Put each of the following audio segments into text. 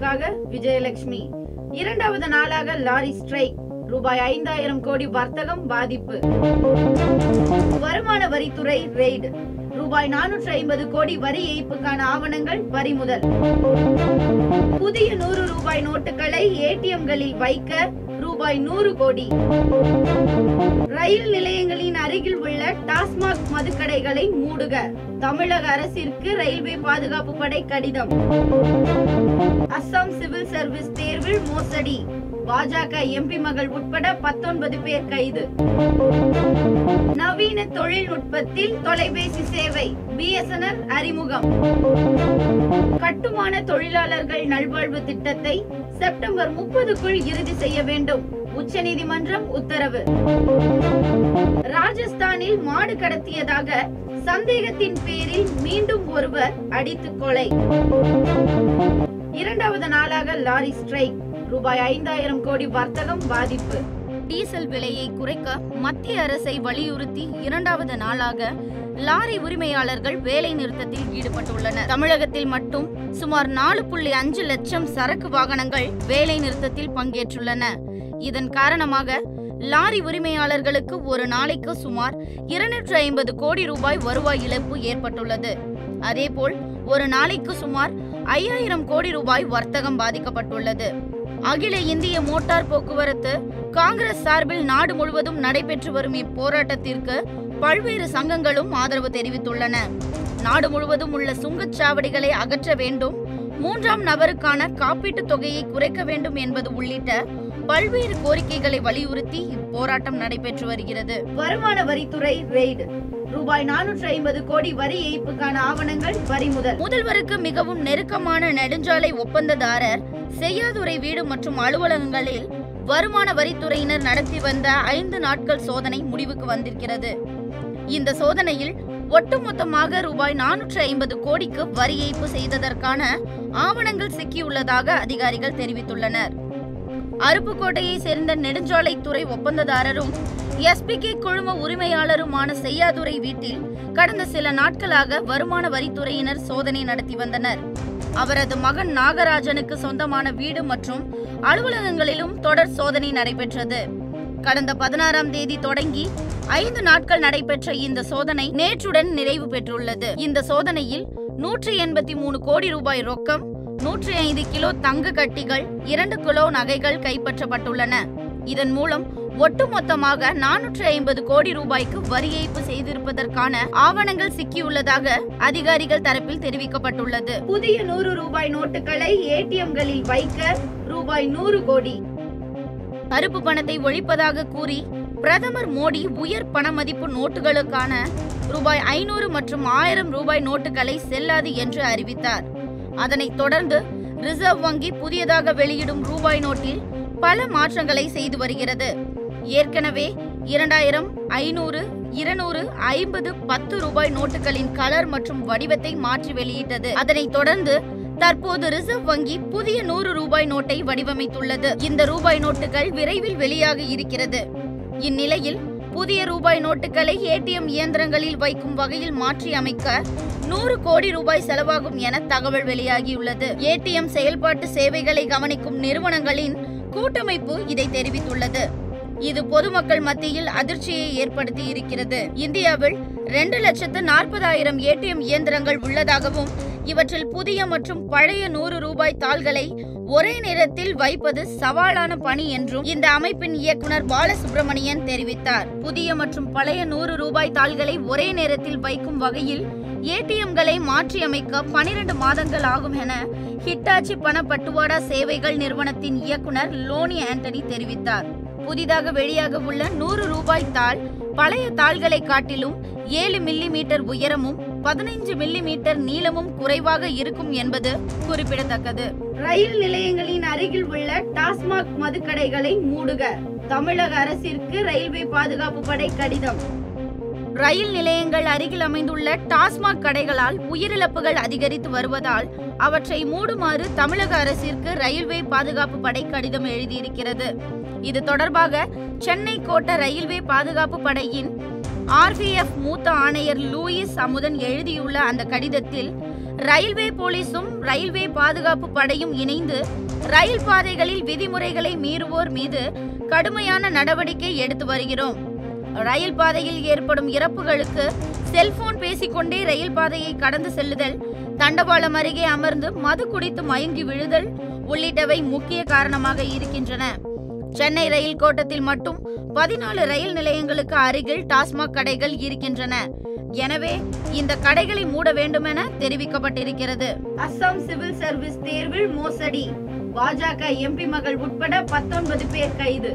செய்திகளுக்காக விஜயலட்சுமி இரண்டாவது நாளாக லாரி ஸ்ட்ரைக் ரூபாய் ஐந்தாயிரம் கோடி வர்த்தகம் பாதிப்பு வருமான வரித்துறை ரெய்டு ரூபாய் நானூற்று ஐம்பது கோடி வரி ஏய்ப்புக்கான ஆவணங்கள் பறிமுதல் புதிய நூறு ரூபாய் நோட்டுகளை ஏடிஎம்களில் வைக்க ரூபாய் நூறு கோடி ரயில் நிலையங்களின் அருகில் உள்ள டாஸ்மாக் மதுக்கடைகளை மூடுக தமிழக அரசிற்கு ரயில்வே பாதுகாப்பு படை கடிதம் அஸ்ஸாம் சிவில் சர்வீஸ் தேர்வில் மோசடி பாஜக எம்பி மகள் உட்பட பத்தொன்பது பேர் கைது நவீன தொழில்நுட்பத்தில் தொலைபேசி சேவை பிஎஸ்என்எல் அறிமுகம் கட்டுமான தொழிலாளர்கள் நல்வாழ்வு திட்டத்தை செப்டம்பர் முப்பதுக்குள் இறுதி செய்ய வேண்டும் உச்சநீதிமன்றம் உத்தரவு ராஜஸ்தானில் மாடு கடத்தியதாக சந்தேகத்தின் பேரில் மீண்டும் ஒருவர் அடித்து கொலை இரண்டாவது நாளாக லாரி ஸ்ட்ரைக் ரூபாய் ஐந்தாயிரம் கோடி வர்த்தகம் பாதிப்பு டீசல் விலையை குறைக்க மத்திய அரசை வலியுறுத்தி இரண்டாவது நாளாக லாரி உரிமையாளர்கள் வேலை நிறுத்தத்தில் ஈடுபட்டுள்ளனர் தமிழகத்தில் மட்டும் சுமார் நாலு புள்ளி அஞ்சு லட்சம் சரக்கு வாகனங்கள் வேலை நிறுத்தத்தில் பங்கேற்றுள்ளன இதன் காரணமாக லாரி உரிமையாளர்களுக்கு ஒரு நாளைக்கு சுமார் இருநூற்று ஐம்பது கோடி ரூபாய் வருவாய் இழப்பு ஏற்பட்டுள்ளது அதேபோல் ஒரு நாளைக்கு சுமார் ஐயாயிரம் கோடி ரூபாய் வர்த்தகம் பாதிக்கப்பட்டுள்ளது அகில இந்திய மோட்டார் போக்குவரத்து காங்கிரஸ் சார்பில் நாடு முழுவதும் நடைபெற்று வரும் இப்போராட்டத்திற்கு பல்வேறு சங்கங்களும் ஆதரவு தெரிவித்துள்ளன நாடு முழுவதும் உள்ள சுங்கச்சாவடிகளை அகற்ற வேண்டும் மூன்றாம் நபருக்கான காப்பீட்டுத் தொகையை குறைக்க வேண்டும் என்பது உள்ளிட்ட பல்வேறு கோரிக்கைகளை வலியுறுத்தி இப்போராட்டம் நடைபெற்று வருகிறது வருமான வரித்துறை ரெய்டு ரூபாய் நானூற்று ஐம்பது கோடி வரி ஏய்ப்புக்கான ஆவணங்கள் பறிமுதல் முதல்வருக்கு மிகவும் நெருக்கமான நெடுஞ்சாலை ஒப்பந்ததாரர் செய்யாதுறை வீடு மற்றும் அலுவலகங்களில் வருமான வரித்துறையினர் நடத்தி வந்த ஐந்து நாட்கள் சோதனை முடிவுக்கு வந்திருக்கிறது இந்த சோதனையில் ஒட்டுமொத்தமாக ரூபாய் நானூற்று ஐம்பது கோடிக்கு வரி ஏய்ப்பு செய்ததற்கான ஆவணங்கள் சிக்கியுள்ளதாக அதிகாரிகள் தெரிவித்துள்ளனர் அருப்புக்கோட்டையை சேர்ந்த நெடுஞ்சாலைத்துறை ஒப்பந்ததாரரும் எஸ்பிகே குழும உரிமையாளருமான செய்யாதுரை வீட்டில் கடந்த சில நாட்களாக வருமான வரித்துறையினர் சோதனை நடத்தி வந்தனர் அவரது மகன் நாகராஜனுக்கு சொந்தமான வீடு மற்றும் அலுவலகங்களிலும் தொடர் சோதனை நடைபெற்றது கடந்த பதினாறாம் தேதி தொடங்கி ஐந்து நாட்கள் நடைபெற்ற இந்த சோதனை நேற்றுடன் நிறைவு பெற்றுள்ளது இந்த சோதனையில் நூற்றி எண்பத்தி மூணு கோடி ரூபாய் ரொக்கம் நூற்றி ஐந்து கிலோ தங்க கட்டிகள் இரண்டு கிலோ நகைகள் கைப்பற்றப்பட்டுள்ளன இதன் மூலம் ஒட்டுமொத்தமாக நானூற்று ஐம்பது கோடி ரூபாய்க்கு வரி ஏய்ப்பு செய்திருப்பதற்கான ஆவணங்கள் சிக்கியுள்ளதாக அதிகாரிகள் தரப்பில் தெரிவிக்கப்பட்டுள்ளது புதிய நூறு ரூபாய் நோட்டுகளை ஏடிஎம்களில் வைக்க ரூபாய் நூறு கோடி கருப்பு பணத்தை ஒழிப்பதாக கூறி பிரதமர் மோடி உயர் பண மதிப்பு நோட்டுகளுக்கான ரூபாய் ஐநூறு மற்றும் ஆயிரம் ரூபாய் நோட்டுகளை செல்லாது என்று அறிவித்தார் அதனைத் தொடர்ந்து ரிசர்வ் வங்கி புதியதாக வெளியிடும் ரூபாய் நோட்டில் பல மாற்றங்களை செய்து வருகிறது ஏற்கனவே இரண்டாயிரம் ஐநூறு இருநூறு ஐம்பது பத்து ரூபாய் நோட்டுகளின் கலர் மற்றும் வடிவத்தை மாற்றி வெளியிட்டது அதனைத் தொடர்ந்து தற்போது ரிசர்வ் வங்கி புதிய நூறு ரூபாய் நோட்டை வடிவமைத்துள்ளது இந்த ரூபாய் நோட்டுகள் விரைவில் வெளியாக இருக்கிறது இந்நிலையில் புதிய ரூபாய் நோட்டுகளை ஏடிஎம் இயந்திரங்களில் வைக்கும் வகையில் மாற்றி அமைக்க நூறு கோடி ரூபாய் செலவாகும் என தகவல் வெளியாகியுள்ளது ஏடிஎம் செயல்பாட்டு சேவைகளை கவனிக்கும் நிறுவனங்களின் கூட்டமைப்பு இதை தெரிவித்துள்ளது இது பொதுமக்கள் மத்தியில் அதிர்ச்சியை ஏற்படுத்தி இருக்கிறது இந்தியாவில் ரெண்டு லட்சத்து நாற்பதாயிரம் ஏடிஎம் இயந்திரங்கள் உள்ளதாகவும் இவற்றில் புதிய மற்றும் பழைய நூறு ரூபாய் தாள்களை ஒரே நேரத்தில் வைப்பது சவாலான பணி என்றும் இந்த அமைப்பின் இயக்குனர் பாலசுப்ரமணியன் தெரிவித்தார் புதிய மற்றும் பழைய நூறு ரூபாய் தாள்களை ஒரே நேரத்தில் வைக்கும் வகையில் ஏடிஎம்களை மாற்றியமைக்க பனிரெண்டு மாதங்கள் ஆகும் என ஹிட்டாச்சி பண பட்டுவாடா சேவைகள் நிறுவனத்தின் இயக்குனர் லோனி ஆண்டனி தெரிவித்தார் புதிதாக வெளியாக உள்ள நூறு ரூபாய் தாள் பழைய தாள்களை காட்டிலும் ஏழு மில்லி மீட்டர் உயரமும் பதினைஞ்சு மில்லி மீட்டர் நீளமும் குறைவாக இருக்கும் என்பது குறிப்பிடத்தக்கது ரயில் நிலையங்களின் அருகில் உள்ள டாஸ்மாக் மதுக்கடைகளை மூடுக தமிழக அரசிற்கு ரயில்வே பாதுகாப்பு படை கடிதம் ரயில் நிலையங்கள் அருகில் அமைந்துள்ள டாஸ்மாக் கடைகளால் உயிரிழப்புகள் அதிகரித்து வருவதால் அவற்றை மூடுமாறு தமிழக அரசிற்கு ரயில்வே பாதுகாப்பு படை கடிதம் எழுதியிருக்கிறது இது தொடர்பாக சென்னை கோட்ட ரயில்வே பாதுகாப்பு படையின் ஆர்பிஎஃப் மூத்த ஆணையர் லூயிஸ் அமுதன் எழுதியுள்ள அந்த கடிதத்தில் ரயில்வே போலீசும் ரயில்வே பாதுகாப்பு படையும் இணைந்து ரயில் பாதைகளில் விதிமுறைகளை மீறுவோர் மீது கடுமையான நடவடிக்கை எடுத்து வருகிறோம் ரயில் பாதையில் ஏற்படும் இறப்புகளுக்கு செல்போன் பேசிக்கொண்டே ரயில் பாதையை கடந்து செல்லுதல் தண்டவாளம் அருகே அமர்ந்து மது குடித்து மயங்கி விழுதல் உள்ளிட்டவை முக்கிய காரணமாக இருக்கின்றன சென்னை ரயில் கோட்டத்தில் மட்டும் பதினாலு ரயில் நிலையங்களுக்கு அருகில் டாஸ்மாக் கடைகள் இருக்கின்றன எனவே இந்த கடைகளை மூட வேண்டுமென தெரிவிக்கப்பட்டிருக்கிறது அஸ்ஸாம் சிவில் சர்வீஸ் தேர்வில் மோசடி பாஜக எம்பி மகள் உட்பட பத்தொன்பது பேர் கைது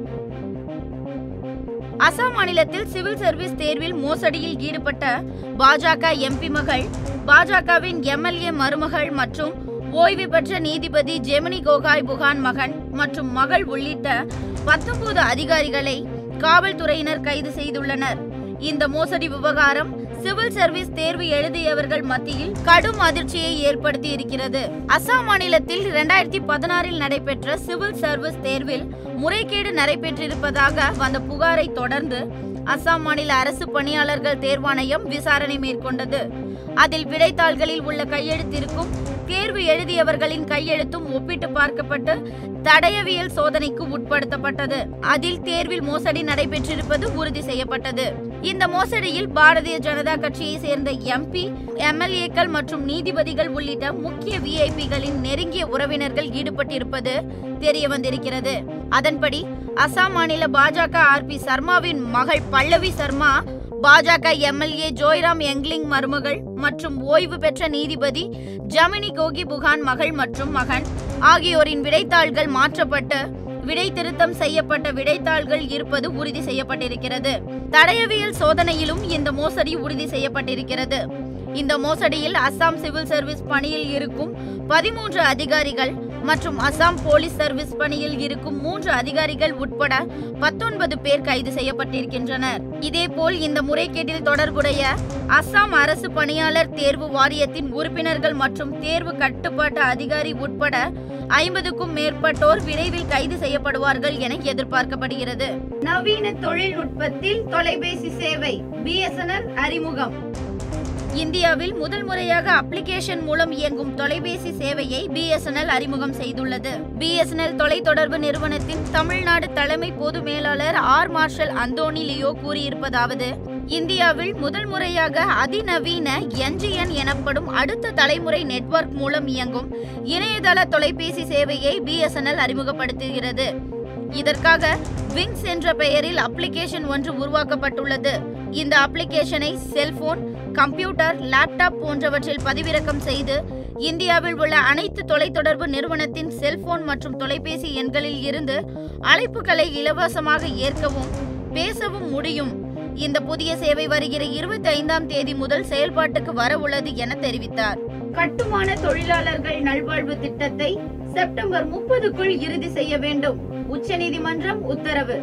அசாம் மாநிலத்தில் சிவில் சர்வீஸ் தேர்வில் மோசடியில் ஈடுபட்ட பாஜக எம்பி மகள் பாஜகவின் எம்எல்ஏ மருமகள் மற்றும் ஓய்வு பெற்ற நீதிபதி ஜெமினி கோகாய் புகான் மகன் மற்றும் மகள் உள்ளிட்ட பத்தொன்பது அதிகாரிகளை காவல்துறையினர் கைது செய்துள்ளனர் இந்த மோசடி விவகாரம் சிவில் சர்வீஸ் தேர்வு எழுதியவர்கள் மத்தியில் கடும் அதிர்ச்சியை ஏற்படுத்தி இருக்கிறது அசாம் மாநிலத்தில் இரண்டாயிரத்தி பதினாறில் நடைபெற்ற சிவில் சர்வீஸ் தேர்வில் முறைகேடு நடைபெற்றிருப்பதாக வந்த புகாரை தொடர்ந்து அசாம் மாநில அரசு பணியாளர்கள் தேர்வாணையம் விசாரணை மேற்கொண்டது அதில் விடைத்தாள்களில் உள்ள கையெழுத்திற்கும் தேர்வு எழுதியவர்களின் கையெழுத்தும் ஒப்பிட்டு பார்க்கப்பட்டு தடயவியல் சோதனைக்கு உட்படுத்தப்பட்டது அதில் தேர்வில் மோசடி நடைபெற்றிருப்பது உறுதி செய்யப்பட்டது இந்த மோசடியில் பாரதிய ஜனதா கட்சியை சேர்ந்த எம்பி எம்எல்ஏக்கள் மற்றும் நீதிபதிகள் உள்ளிட்ட முக்கிய விஐபிகளின் நெருங்கிய உறவினர்கள் ஈடுபட்டிருப்பது தெரிய வந்திருக்கிறது அதன்படி அசாம் மாநில பாஜக ஆர் பி சர்மாவின் மகள் பல்லவி சர்மா பாஜக எம்எல்ஏ ஜோய்ராம் எங்லிங் மருமகள் மற்றும் ஓய்வு பெற்ற நீதிபதி ஜமினி கோகி புகான் மகள் மற்றும் மகன் ஆகியோரின் விடைத்தாள்கள் மாற்றப்பட்டு விடை திருத்தம் செய்யப்பட்ட விடைத்தாள்கள் இருப்பது உறுதி செய்யப்பட்டிருக்கிறது தடயவியல் சோதனையிலும் இந்த மோசடி உறுதி செய்யப்பட்டிருக்கிறது இந்த மோசடியில் அஸ்ஸாம் சிவில் சர்வீஸ் பணியில் இருக்கும் பதிமூன்று அதிகாரிகள் மற்றும் அஸ்ஸாம் போலீஸ் சர்வீஸ் பணியில் இருக்கும் மூன்று அதிகாரிகள் உட்பட பத்தொன்பது பேர் கைது செய்யப்பட்டிருக்கின்றனர் இதேபோல் இந்த முறைகேட்டில் தொடர்புடைய அஸ்ஸாம் அரசு பணியாளர் தேர்வு வாரியத்தின் உறுப்பினர்கள் மற்றும் தேர்வு கட்டுப்பாட்டு அதிகாரி உட்பட ஐம்பதுக்கும் மேற்பட்டோர் விரைவில் கைது செய்யப்படுவார்கள் என எதிர்பார்க்கப்படுகிறது நவீன தொழில்நுட்பத்தில் தொலைபேசி சேவை பிஎஸ்என்எல் அறிமுகம் இந்தியாவில் முதல் முறையாக அப்ளிகேஷன் மூலம் இயங்கும் தொலைபேசி சேவையை பிஎஸ்என்எல் அறிமுகம் செய்துள்ளது பிஎஸ்என்எல் தொலைத்தொடர்பு நிறுவனத்தின் தமிழ்நாடு தலைமை பொது மேலாளர் ஆர் மார்ஷல் அந்தோனி லியோ கூறியிருப்பதாவது இந்தியாவில் முதல் முறையாக அதிநவீன என்ஜிஎன் எனப்படும் அடுத்த தலைமுறை நெட்வொர்க் மூலம் இயங்கும் இணையதள தொலைபேசி சேவையை பிஎஸ்என்எல் அறிமுகப்படுத்துகிறது இதற்காக விங்ஸ் என்ற பெயரில் அப்ளிகேஷன் ஒன்று உருவாக்கப்பட்டுள்ளது இந்த அப்ளிகேஷனை செல்போன் கம்ப்யூட்டர் லேப்டாப் போன்றவற்றில் பதிவிறக்கம் செய்து இந்தியாவில் உள்ள அனைத்து தொலைத்தொடர்பு நிறுவனத்தின் செல்போன் மற்றும் தொலைபேசி எண்களில் இருந்து அழைப்புகளை இலவசமாக ஏற்கவும் பேசவும் முடியும் இந்த புதிய சேவை வருகிற இருபத்தி ஐந்தாம் தேதி முதல் செயல்பாட்டுக்கு வர உள்ளது என தெரிவித்தார் கட்டுமான தொழிலாளர்கள் நல்வாழ்வு திட்டத்தை செப்டம்பர் முப்பதுக்குள் இறுதி செய்ய வேண்டும் உச்சநீதிமன்றம் உத்தரவு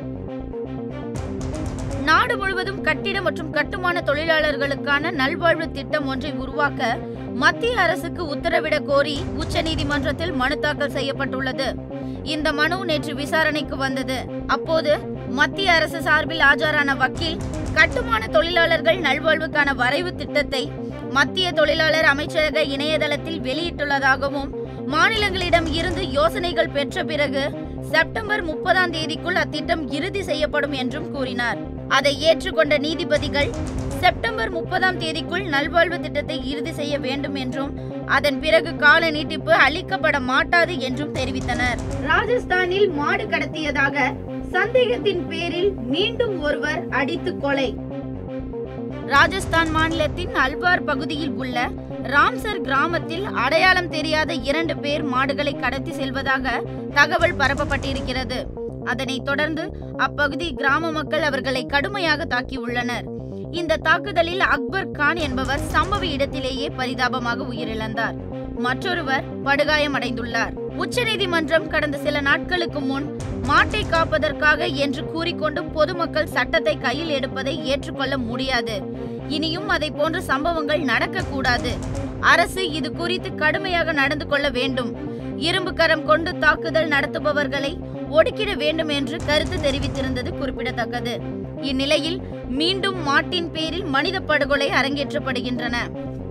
நாடு முழுவதும் கட்டிட மற்றும் கட்டுமான தொழிலாளர்களுக்கான நல்வாழ்வு திட்டம் ஒன்றை உருவாக்க மத்திய அரசுக்கு உத்தரவிடக் கோரி உச்சநீதிமன்றத்தில் மனு தாக்கல் செய்யப்பட்டுள்ளது இந்த மனு நேற்று விசாரணைக்கு வந்தது அப்போது மத்திய அரசு சார்பில் ஆஜரான வக்கீல் கட்டுமான தொழிலாளர்கள் நல்வாழ்வுக்கான வரைவு திட்டத்தை மத்திய தொழிலாளர் அமைச்சரக இணையதளத்தில் வெளியிட்டுள்ளதாகவும் மாநிலங்களிடம் இருந்து யோசனைகள் பெற்ற பிறகு செப்டம்பர் முப்பதாம் தேதிக்குள் அத்திட்டம் இறுதி செய்யப்படும் என்றும் கூறினார் அதை ஏற்றுக்கொண்ட நீதிபதிகள் செப்டம்பர் முப்பதாம் தேதிக்குள் நல்வாழ்வு திட்டத்தை இறுதி செய்ய வேண்டும் என்றும் அதன் பிறகு கால நீட்டிப்பு அளிக்கப்பட மாட்டாது என்றும் தெரிவித்தனர் ராஜஸ்தானில் மாடு கடத்தியதாக சந்தேகத்தின் பேரில் மீண்டும் ஒருவர் அடித்து கொலை ராஜஸ்தான் மாநிலத்தின் அல்வார் பகுதியில் உள்ள ராம்சர் கிராமத்தில் அடையாளம் தெரியாத இரண்டு பேர் மாடுகளை கடத்தி செல்வதாக தகவல் பரப்பப்பட்டிருக்கிறது அதனைத் தொடர்ந்து அப்பகுதி கிராம மக்கள் அவர்களை கடுமையாக தாக்கியுள்ளனர் இந்த தாக்குதலில் அக்பர் கான் என்பவர் சம்பவ இடத்திலேயே பரிதாபமாக உயிரிழந்தார் மற்றொருவர் படுகாயமடைந்துள்ளார் உச்சநீதிமன்றம் கடந்த சில நாட்களுக்கு முன் மாட்டை காப்பதற்காக என்று கூறிக்கொண்டு பொதுமக்கள் சட்டத்தை கையில் எடுப்பதை ஏற்றுக்கொள்ள முடியாது இனியும் அதை போன்ற சம்பவங்கள் நடக்கக்கூடாது அரசு இது குறித்து கடுமையாக நடந்து கொள்ள வேண்டும் இரும்பு கரம் கொண்டு தாக்குதல் நடத்துபவர்களை ஒடுக்கிட வேண்டும் என்று கருத்து தெரிவித்திருந்தது குறிப்பிடத்தக்கது இந்நிலையில் மீண்டும் மாட்டின் பேரில் மனித படுகொலை அரங்கேற்றப்படுகின்றன